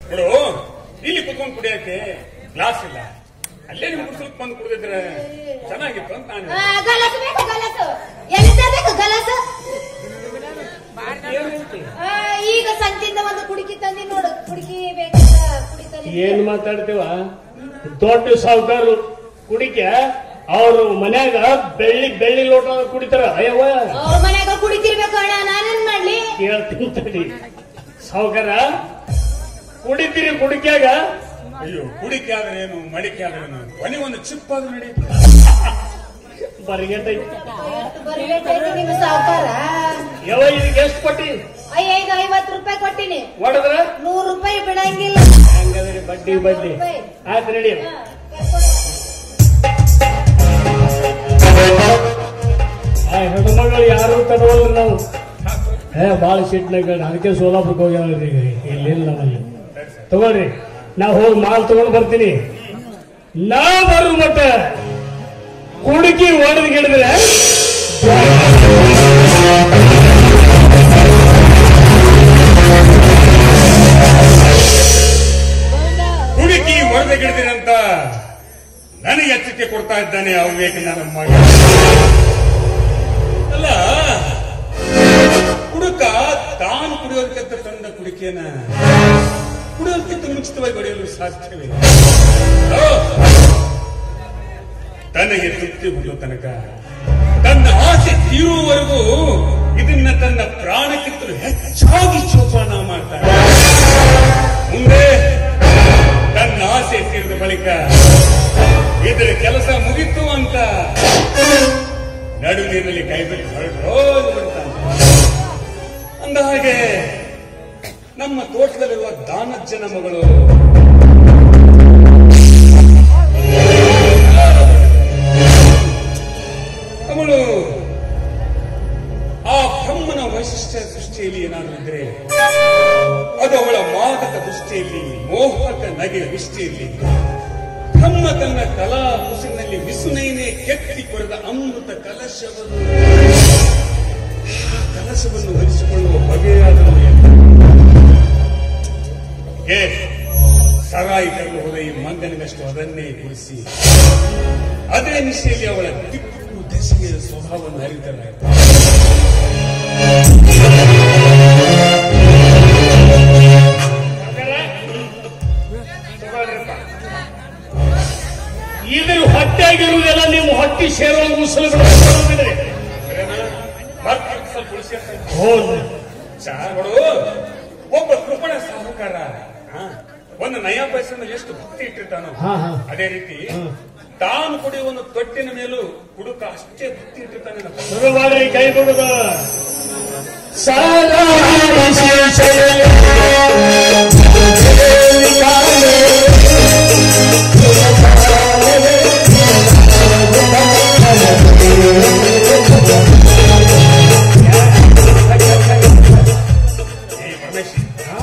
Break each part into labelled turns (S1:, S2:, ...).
S1: ನೋಡು ಇಲ್ಲಿ ಕುತ್ಕೊಂಡು ಕುಡಿಯಕ್ಕೆ ಗ್ಲಾಸ್ ಇಲ್ಲ ಅಲ್ಲೇ ನಿಮ್ ಕುಡ್ಸಲ್ಕ್ ಬಂದು ಕುಡಿದಿದ್ರೆ ಚೆನ್ನಾಗಿತ್ತು ಅಂತ ನಾನು
S2: ಆ, ಗಲಸು ಬೇಕು ಗಲಸು ಎಲ್ಲಿ ತರಬೇಕು ಗಲಸು ಆ, ಈಗ ಸಂತಿಂದ ಒಂದು ಕುಡುಕಿ ತಂದಿ ನೋಡು ಕುಡುಕಿ ಬೇಕಂತ ಕುಡಿತಾನೆ
S3: ಏನ್ ಮಾತಾಡ್ತೀವ ದೊಡ್ಡ ಸಾವುಕಾರರು ಕುಡಿಕೆ ಅವ್ರು ಮನ್ಯಾಗ ಬೆಳ್ಳಿ ಬೆಳ್ಳಿ ಲೋಟ ಕುಡಿತಾರ ಅಯ್ಯವ್ವ
S2: ಅವ್ರ ಮನ್ಯಾಗ ಕುಡಿತಿರ್ಬೇಕು ಅಣ್ಣ ನಾನೇನ್ ಮಾಡ್ಲಿ
S3: ಕೇಳ್ತೀನಿ ತಡಿ ಸಾವುಕಾರ ಕುಡಿತೀರಿ ಕುಡಿಕ್ಯಾಗ
S1: ಅಯ್ಯೋ ಕುಡಿಕೆ ಆದ್ರೆ ಏನು ಮಡಿಕೆ ಆದ್ರೆ ಏನು ಕೊನೆಗೆ ಒಂದು ಚಿಪ್ ಆದ್ರೂ ನಡೆಯುತ್ತೆ
S3: ಬರಿಗೆಟ್ಟ
S2: ಎಷ್ಟು ಬರಿಗಟ್ಟೈತಿ ನಿಮ್ಮ ಸಾವುಕಾರ
S3: ಯಾವ ಇದಕ್ಕೆ ಎಷ್ಟು ಕೊಟ್ಟಿ
S2: ಅಯ್ಯ ಈಗ ಐವತ್ತು ರೂಪಾಯಿ ಕೊಟ್ಟಿನಿ
S3: ಹೊಡೆದ್ರ
S2: ನೂರು ರೂಪಾಯಿ ಬಿಡಂಗಿಲ್ಲ
S3: ಹಂಗಾದ್ರೆ ಬಡ್ಡಿ ಬಡ್ಡಿ ಆಯ್ತು ನಡಿ
S2: ಹಾ, ಕರ್ಕೊಂಡು ಬಾ.
S3: ಆ ಹೆಣ್ಮಗಳು ಯಾರು ತಡವಲ್ರಿ ನಾವು ಏ ಬಾಳ ಸಿಟ್ನಾಗ ಅದಕ್ಕೆ ಸೋಲಾಪುರಕ್ಕೆ ಹೋಗ್ಯಾವ್ರಿ ಈಗ ಇಲ್ಲಿಲ್ಲ ನಮ್ಮಲ್ಲಿ ತಗೊಳ್ರಿ ನಾ ಹೋಗಿ ಮಾಲ್ ತಗೊಂಡ್ ಬರ್ತೀನಿ ನಾ ಬರು ಮಟ್ಟ ಕುಡುಕಿ ಹೊಡೆದ್ ಗಿಡಿದ್ರೆ
S1: ಹುಡುಕಿ ಹೊರದೆ ಗಿಡದಿರಂತ ನನಗೆ ಎಚ್ಚರಿಕೆ ಕೊಡ್ತಾ ಇದ್ದಾನೆ ಅವಿವೇಕ ನನ್ನ ಮಗ ಅಲ್ಲ ಕುಡುಕ ತಾನು ಕುಡಿಯೋದಕ್ಕಿಂತ ತಂದ ಕುಡಿಕೆನ ಕುಡಿಯೋದಕ್ಕಿಂತ ಮುಂಚಿತವಾಗಿ ಹೊಡೆಯಲು ಸಾಧ್ಯವೇ ಓ! ತನಗೆ ತೃಪ್ತಿ ಹುಡುವ ತನಕ ತನ್ನ ಆಸೆ ತೀರುವವರೆಗೂ ಇದನ್ನ ತನ್ನ ಪ್ರಾಣಕ್ಕಿಂತಲೂ ಹೆಚ್ಚಾಗಿ ಚೋಪಾನ ಮಾಡ್ತಾನೆ ಮುಂದೆ ತನ್ನ ಆಸೆ ತೀರಿದ ಬಳಿಕ ಇದರ ಕೆಲಸ ಮುಗಿತು ಅಂತ ನಡು ನೀರಿನಲ್ಲಿ ಕೈ ಬಿಟ್ಟು ಹೊರಟು ಬಿಡ್ತಾನೆ ಅಂದ ಹಾಗೆ ನಮ್ಮ ತೋಟದಲ್ಲಿರುವ ದಾನಜ್ಜನ ಮಗಳು ಅವಳು ಆ ಬ್ರಹ್ಮನ ವೈಶಿಷ್ಟ್ಯ ದೃಷ್ಟಿಯಲ್ಲಿ ಏನಾದರೂ ಇದ್ರೆ ಅದು ಅವಳ ಮಾದಕ ದೃಷ್ಟಿಯಲ್ಲಿ ಮೋಹಕ ನಗೆಯ ದೃಷ್ಟಿಯಲ್ಲಿ ಬ್ರಹ್ಮ ತನ್ನ ಕಲಾ ಕುಸಿನಲ್ಲಿ ವಿಸುನೈನೆ ಕೆತ್ತಿ ಕೊರೆದ ಅಮೃತ ಕಲಶವನ್ನು ಆ ಕಲಶವನ್ನು ಹರಿಸಿಕೊಳ್ಳುವ ಬಗೆಯಾದರೂ ಏನು? ಏ ಸರಾಯಿ ತರಲು ಹೋದ ಈ ಮಂಗನಿಗಷ್ಟು ಅದನ್ನೇ ಕುಡಿಸಿ ಅದೇ ನಿಶೆಯಲ್ಲಿ ಅವಳ ದಿಕ್ಕು ದಶೆಯ ಸ್ವಭಾವವನ್ನು ಅರಿತರಾಯಿತು
S3: ಇದ್ರ ಹೊಟ್ಟೆಗಿರುವುದೆಲ್ಲ ನಿಮ್ಮ ಹೊಟ್ಟಿ ಸೇರೋ ಉಸಲುಗಳು ಬರುವುದಿಲ್ಲ.
S1: ಮತ್ತೆ ಸ್ವಲ್ಪ ಉಳಿಸಿ ಅಂತ
S3: ಹೌದು
S1: ಚಾಗಳು ಒಬ್ಬ ಕೃಪಣ ಸಾಹುಕಾರ ಹಾ, ಒಂದು ನಯ ಪೈಸನ ಎಷ್ಟು ಭಕ್ತಿ ಇಟ್ಟಿರ್ತಾನೋ
S3: ಹಾ, ಹಾ.
S1: ಅದೇ ರೀತಿ ತಾನು ಕುಡಿಯುವ ಒಂದು ತೊಟ್ಟಿನ ಮೇಲೂ ಕುಡುಕ ಅಷ್ಟೇ ಭಕ್ತಿ ಇಟ್ಟಿರ್ತಾನೆ ನಮ್ಮ.
S3: ಶುರು ಮಾಡ್ರಿ ಕೈ ಬಿಡುದ ಸಾಲ
S1: ಈ ಪರಮೇಶ್ ಹಾ?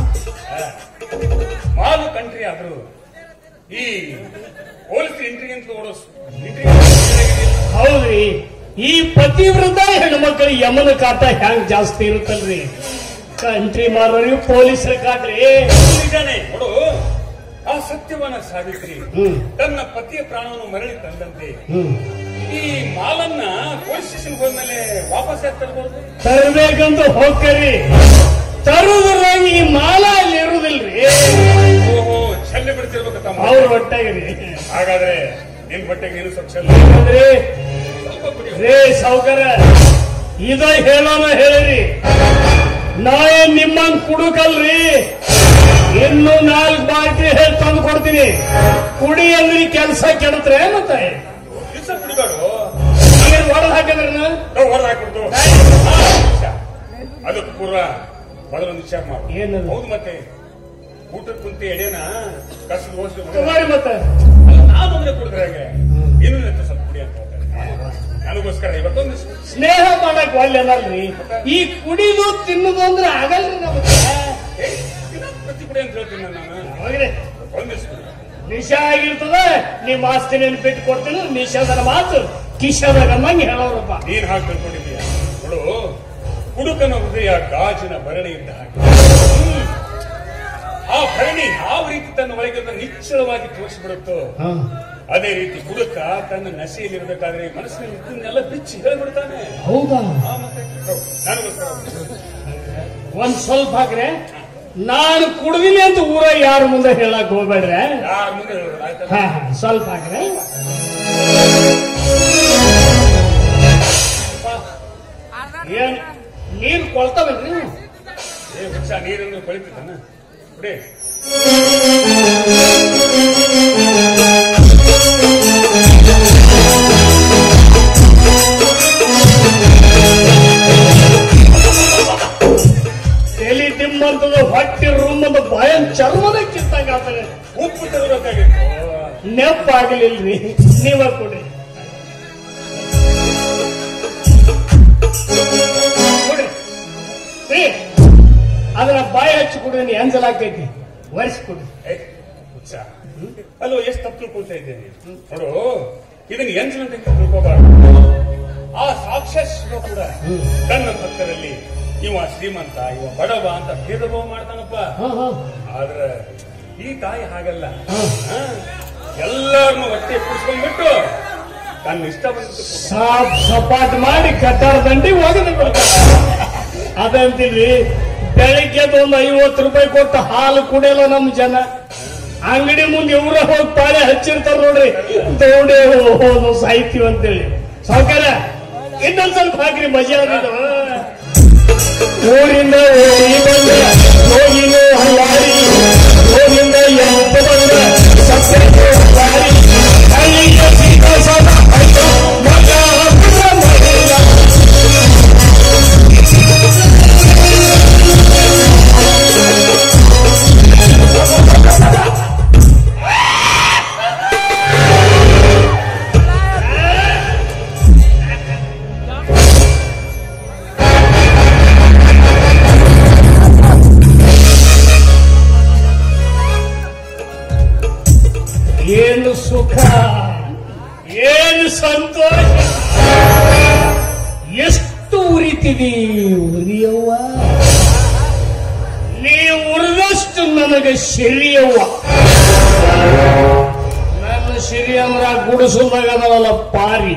S1: ಮಾಲು ಕಂಟ್ರಿ ಆದ್ರೂ ಈ ಪೊಲೀಸ್ ಎಂಟ್ರಿ ಅಂತ ಓಡೋ ಎಂಟ್ರಿ
S3: ಹೌದ್ರಿ ಈ ಪತಿವ್ರತ ಹೆಣ್ಮಕ್ಳು ಯಮನ ಕಾಟ ಹ್ಯಾಂಗ್ ಜಾಸ್ತಿ ಇರುತ್ತಲ್ರಿ ಕಂಟ್ರಿ ಮಾರೋರಿ ಪೊಲೀಸರ ಕಾಟ್ರಿ
S1: ನಿಜಾನೇ ನೋಡು ಆ ಸತ್ಯವನ ಸಾವಿತ್ರಿ
S3: ಹ್ಮ್.
S1: ತನ್ನ ಪತಿಯ ಪ್ರಾಣವನ್ನು ಮರಳಿ ತಂದಂತೆ
S3: ಹ್ಮ್
S1: ಈ ಮಾಲನ್ನ ಪೊಲೀಸ್ ಸ್ಟೇಷನ್ ಹೋದ್ಮೇಲೆ ವಾಪಸ್ ಯಾಕೆ ತರ್ಬೋದು
S3: ತರಬೇಕಂತ ಹೋಗ್ಕರಿ ತರುದ್ರಾಗ ಈ ಮಾಲ ಅಲ್ಲಿ ಇರುದಿಲ್ರಿ
S1: ಓಹೋ ಚೆಲ್ಲಿ ಬಿಡ್ತಿರ್ಬೇಕು ತಮ್ಮ
S3: ಅವ್ರ ಹೊಟ್ಟೆಗ್ರಿ
S1: ಹಾಗಾದ್ರೆ ನಿನ್ ಬಟ್ಟೆಗೆ ನೀನು ಸ್ವಲ್ಪ ಚೆಲ್ಲ
S3: ಅಂದ್ರೆ
S1: ಸ್ವಲ್ಪ ಕುಡಿ
S3: ರೇ ಸಾವುಕಾರ ಇದ ಹೇಳೋಣ ಹೇಳಿರಿ ನಾ ಏನ್ ನಿಮ್ಮಂಗ್ ಕುಡುಕಲ್ರಿ ಇನ್ನು ನಾಲ್ಕು ಬಾಟ್ಲಿ ಹೇಳಿ ತಂದು ಕೊಡ್ತೀನಿ ಕುಡಿ ಅಂದ್ರಿ ಕೆಲಸ ಕೆಡತ್ರೆ ಮತ್ತೆ
S1: ದಿವಸ ಕುಡಿದಾಡು
S3: ಹೊಡೆದ್ ಹಾಕಿದ್ರ
S1: ಹೊರ ಹಾಕ್ಬಿಡ್ತು ಅದಕ್ಕೆ ಪೂರ್ವ ಮೊದಲೊಂದು ವಿಚಾರ ಮಾಡು
S3: ಏನದು?
S1: ಹೌದು ಮತ್ತೆ ಊಟದ ಕುಂತಿ ಎಡೆನ ಕಸದ ಹೋಗಿ
S3: ಮಾಡಿ ಮತ್ತೆ
S1: ನಾನು ಒಬ್ಬನೇ ಕುಡಿದ್ರೆ ಹೇಗೆ ಇನ್ನು ನೆತ್ತ ಸ್ವಲ್ಪ ಕುಡಿ ಅಂತ ಹೇಳ್ತಾರೆ. ನನಗೋಸ್ಕರ ಇವತ್ತೊಂದು
S3: ಸ್ನೇಹ ಮಾಡಕ್ ಒಲ್ಲೆ ಅನ್ನಲ್ರಿ ಈ ಕುಡಿದು ತಿನ್ನುದು ಅಂದ್ರೆ ಆಗಲ್ರಿ ನಮಗೆ
S1: ಏ, ದಿನ ಪ್ರತಿ ಕುಡಿ ಅಂತ ಹೇಳ್ತೀನಿ ನಾನು
S3: ಹೋಗ್ರಿ
S1: ಒಂದಿವ್ಸ ಕುಡಿ.
S3: ನಿಶ ಆಗಿರ್ತದ ನಿಮ್ಮ ಆಸ್ತಿ ನೆನ್ಪಿಟ್ಟು ಕೊಡ್ತೀನಿ ನಿಶಾದನ ಮಾತು ಕಿಶದಾಗ ಮಂಗಿ ಹೇಳೋರಪ್ಪ
S1: ನೀನ್ ಹಾಗೆ ತಿಳ್ಕೊಂಡಿದ್ದೀಯ ನೋಡು ಹುಡುಕನ ಹೃದಯ ಗಾಜಿನ ಭರಣಿ ಇದ್ದ ಹಾಗೆ ಹ್ಮ್. ಆ ಭರಣಿ ಯಾವ ತನ್ನ ಒಳಗಿಂದ ನಿಶ್ಚಲವಾಗಿ ತೋರಿಸ್ಬಿಡುತ್ತೋ
S3: ಹಾ.
S1: ಅದೇ ರೀತಿ ಕುಡುಕ ತನ್ನ ನಶೆಯಲ್ಲಿರಬೇಕಾದ್ರೆ ಮನಸ್ಸಿನಲ್ಲಿ ಇದನ್ನೆಲ್ಲ ಬಿಚ್ಚಿ ಹೇಳ್ಬಿಡ್ತಾನೆ
S3: ಹೌದಾ
S1: ಆ, ಮತ್ತೆ ಹೌದು, ನನಗೋಸ್ಕರ
S3: ಒಂದ್ ಸ್ವಲ್ಪ ಹಾಕ್ರೆ ನಾನು ಕುಡ್ದಿನಿ ಅಂತ ಊರ ಯಾರ ಮುಂದೆ ಹೇಳಕ್ ಹೋಗ್ಬೇಡ್ರೆ
S1: ಯಾರ ಮುಂದೆ ಹೇಳೋದು ಆಯ್ತಾ
S3: ಹಾ ಹಾ ಸ್ವಲ್ಪ ಹಾಕ್ರೆ ಏನ್ ನೀರ್ ಕೊಳ್ತಾವಲ್ರಿ
S1: ಏ ವೃಕ್ಷ ನೀರನ್ನು ಕೊಳಿತಾನ ಬಿಡಿ
S3: ತಲಿ ದಿಮ್ಮಂತದ ಹೊಟ್ಟೆ ರೂಮದ ಬಾಯನ್ ಚರ್ಮದ ಕಿತ್ತಂಗ ಆತದೆ
S1: ಉಪ್ಪು ತಗೋಬೇಕಾಗಿತ್ತು
S3: ನೆಪ್ಪಾಗಲಿಲ್ರಿ ನೀವ ಕೊಡ್ರಿ ಕೊಡ್ರಿ ಏ, ಅದನ್ನ ಬಾಯಿ ಹಚ್ಚಿ ಕುಡಿದ್ರೆ ಎಂಜಲಾಗ್ತೈತಿ ವರ್ಷ ಕೊಡ್ರಿ
S1: ಏ, ಹುಚ್ಚ. ಅಲ್ಲೋ ಎಷ್ಟು ತಪ್ಪು ತಿಳ್ಕೊಳ್ತಾ ಇದ್ದೇನೆ ನೋಡು ಇದನ್ನ ಎಂಜಿನಂತ ತಿಳ್ಕೋಬಾರ್ದು ಆ ಸಾಕ್ಷಾತ್ ಶಿವ ಕೂಡ ತನ್ನ ಭಕ್ತರಲ್ಲಿ ಇವ ಶ್ರೀಮಂತ ಇವ ಬಡವ ಅಂತ ಭೇದ ಭಾವ ಮಾಡ್ತಾನಪ್ಪ
S3: ಹಾ ಹಾ
S1: ಆದ್ರೆ ಈ ತಾಯಿ ಹಾಗಲ್ಲ ಹಾ? ಎಲ್ಲಾರನ್ನು ಹೊಟ್ಟೆ ಕೂಡಿಸ್ಕೊಂಡ್ಬಿಟ್ಟು ತನ್ನ ಇಷ್ಟ ಬಂದಿದ್ದು
S3: ಸಾಪ್ ಸಪಾಟ್ ಮಾಡಿ ಕಟ್ಟಾರ ದಂಡಿ ಒಗೆದು ಬಿಡ್ತಾರ ಅದಂತೀವಿ ಬೆಳಿಗ್ಗೆ ಒಂದು ಐವತ್ತು ರೂಪಾಯಿ ಕೊಟ್ಟು ಹಾಲು ಕುಡಿಯಲ್ಲ ನಮ್ಮ ಜನ ಅಂಗಡಿ ಮುಂದೆ ಇವರ ಹೋಗಿ ಪಾಳೆ ಹಚ್ಚಿರ್ತಾರ ನೋಡ್ರಿ ತಗೊಂಡೇ ಹೋದು ಸಾಹಿತ್ಯ ಅಂತೇಳಿ ಸಾವುಕಾರ ಇನ್ನೊಂದ್ ಸ್ವಲ್ಪ ಹಾಕ್ರಿ ಮಜಾ ಆಗಿದ್ದು ಊರಿಂದ ಓಡಿ ಬಂದ ಹೋಗಿನೋ ಹಲ್ಲಾರಿ ಊರಿಂದ ಎಂತ ಬಂದ ಸಕ್ಕರೆ ಹಲ್ಲಾರಿ ಹಳ್ಳಿಯ ಸೀತಾಸನ ಅಯ್ಯೋ ಮಗ ಹುಡುಗ ಮಹಿಳ. ಏನು ಸುಖ ಏನು ಸಂತೋಷ ಎಷ್ಟು ಉರಿತಿದಿ ಉರಿಯವ್ವ ನೀ ಉರಿದಷ್ಟು ನನಗೆ ಸಿರಿಯವ್ವ ನನ್ನ ಸಿರಿ ಅಂದ್ರ ಗುಡಿಸಲ್ದಾಗ ಅದಲ್ಲ ಪಾರಿ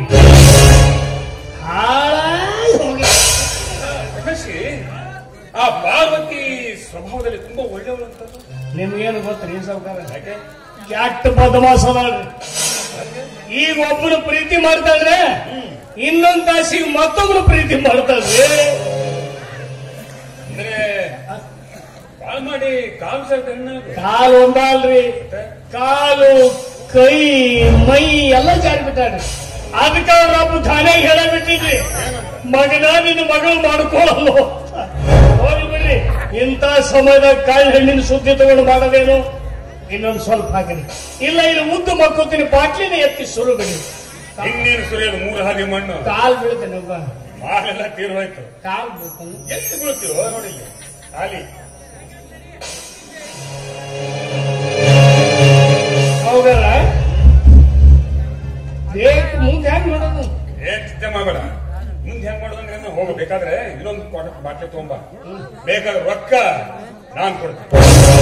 S3: ಹಾಳಾಗಿ ಹೋಗಿ
S1: ಮಹರ್ಷಿ ಆ ಪಾರ್ವತಿ ಸ್ವಭಾವದಲ್ಲಿ ತುಂಬಾ ಒಳ್ಳೆಯವಳು ಅಂತ
S3: ನಿಮ್ಗೇನು ಗೊತ್ತ್ರಿ ಸಾವುಕಾರ
S1: ಯಾಕೆ
S3: ಕೆಟ್ಟ ಬದಮಾಸ ಅದಾಳ್ರಿ. ಈಗ ಒಬ್ಬನು ಪ್ರೀತಿ ಮಾಡ್ತಾಳ್ರೆ ಇನ್ನೊಂದ್ ತಾಸಿಗೆ ಮತ್ತೊಬ್ರು ಪ್ರೀತಿ ಮಾಡ್ತಾಳ್ರಿ
S1: ಅಂದ್ರೆ ಕಾಲ್ ಮಾಡಿ ಕಾಲ್ ಸೇರ್ತೇನೆ
S3: ಕಾಲು ಒಂದಲ್ರಿ ಕಾಲು ಕೈ ಮೈ ಎಲ್ಲ ಜಾರಿ ಬಿಟ್ಟಾಡ್ರಿ ಅದಕ್ಕೆ ಅವ್ರ ಅಪ್ಪ ಠಾಣೆಗೆ ಹೇಳ ಬಿಟ್ಟಿದ್ರಿ ಮಗನ ನಿನ್ನ ಮಗಳು ಮಾಡ್ಕೊಳ್ಳಲ್ಲ ಹೋಗಿ ಬಿಡ್ರಿ ಇಂಥ ಸಮಯದಾಗ ಕಾಳು ಹಣ್ಣಿನ ಸುದ್ದಿ ತಗೊಂಡು ಮಾಡೋದೇನು ಇನ್ನೊಂದು ಸ್ವಲ್ಪ ಹಾಕಿರಿ ಇಲ್ಲ ಇಲ್ಲಿ ಉದ್ದು ಮಕ್ಕೋತೀನಿ ಬಾಟ್ಲಿನ ಎತ್ತಿ ಸುರು ಬಿಡಿ
S1: ಹಿಂದಿನ ಸುರಿಯೋದು ಮೂರು ಹಾಗೆ ಮಣ್ಣು
S3: ಕಾಲ್ ಬೀಳ್ತೇನೆ ಒಬ್ಬ
S1: ಮಾಲೆಲ್ಲ ತೀರ್ ಹೋಯ್ತು
S3: ಕಾಲ್ ಬೀಳ್ತಾನೆ
S1: ಎಷ್ಟು ಬೀಳ್ತೀವೋ ನೋಡಿ ಇಲ್ಲಿ. ಖಾಲಿ
S3: ಹೌದಲ್ಲ ಬೇಕು ಮುಂದೆ ಹೆಂಗ್ ಮಾಡೋದು
S1: ಏನ್ ಚಿಂತೆ ಮಾಡಬೇಡ ಮುಂದೆ ಹೆಂಗ್ ಮಾಡೋದಂದ್ರೆ ನಾನು ಹೋಗಬೇಕಾದ್ರೆ ಇನ್ನೊಂದು ಕ್ವಾರ್ಟರ್ ಬಾಟ್ಲಿ ತಗೊಂಬ ಬೇಕಾದ್ರೆ ರೊಕ್ಕ ನಾನ್ ಕೊಡ್ತೀನಿ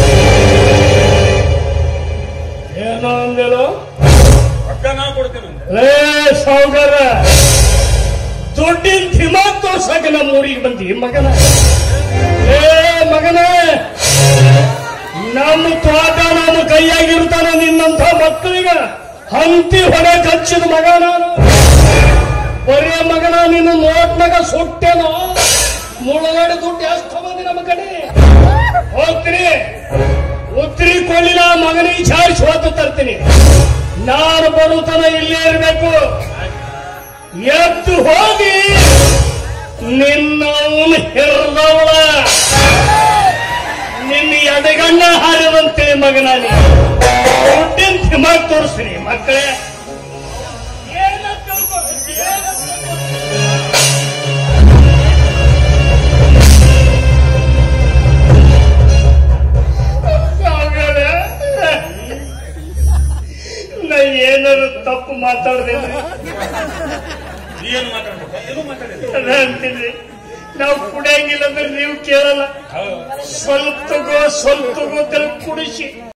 S3: ಏನೋ ಅಂದೇಳು
S1: ರೊಕ್ಕ ನಾನ್ ಕೊಡ್ತೀನಿ ಅಂದೆ.
S3: ಲೇ ಸಾವುಕಾರ ದುಡ್ಡಿನ ದಿಮಾಗ್ ತೋರ್ಸಕ ನಮ್ಮ ಊರಿಗೆ ಬಂದಿ ಮಗನ ಏ ಮಗನ ನಮ್ಮ ತೋಟ ನಮ್ಮ ಕೈಯಾಗಿರ್ತಾನ ನಿನ್ನಂಥ ಮಕ್ಕಳಿಗ ಹಂತಿ ಹೊಡೆ ಕಚ್ಚಿದ ಮಗ ನಾನು ಬರೀ ಮಗನ ನಿನ್ನ ನೋಟ್ನಾಗ ಸುಟ್ಟೇನೋ ಮುಳುಗಡೆ ದುಡ್ಡು ಎಷ್ಟು ಬಂದಿ ನಮ್ಮ ಕಡೆ ಹೋಗ್ತೀನಿ ಉತ್ತರಿ ಕೊಳ್ಳಿನ ಮಗನಿಗೆ ಚಾರ್ಜ್ ಹೊತ್ತು ತರ್ತೀನಿ ನಾನು ಬರುತ್ತನ ಇಲ್ಲೇ ಇರಬೇಕು ಎದ್ದು ಹೋಗಿ ನಿನ್ನವನು ಹಿರಿದವಳ ನಿನ್ನ ಎದೆಗಣ್ಣ ಹಾರಿದಂತೆ ಮಗನ ದುಡ್ಡಿನ ದಿಮಾಗ್ ತೋರಿಸ್ತೀನಿ ಮಕ್ಕಳೇ ಏನ ತಿಳ್ಕೊ- ಏನ ತಿಳ್ಕೊ- ಸಾವ್ಕಾರೆ, ನಾ ಏನಾದ್ರು ತಪ್ಪು ಮಾತಾಡ್ದೇನ್ರಿ
S1: ಏನು ಮಾತಾಡ್ಬೇಕು ಏನು ಮಾತಾಡಿಲ್ಲ
S3: ಅಂತೀನಿ ನಾವು ಕುಡಿಯಂಗಿಲ್ಲ ಅಂದ್ರೆ ನೀವು ಕೇಳಲ್ಲ
S1: ಹೌದು
S3: ಸ್ವಲ್ಪ ತಗೋ ಸ್ವಲ್ಪ ತಗೋ ಅಂತ ಕುಡಿಸಿ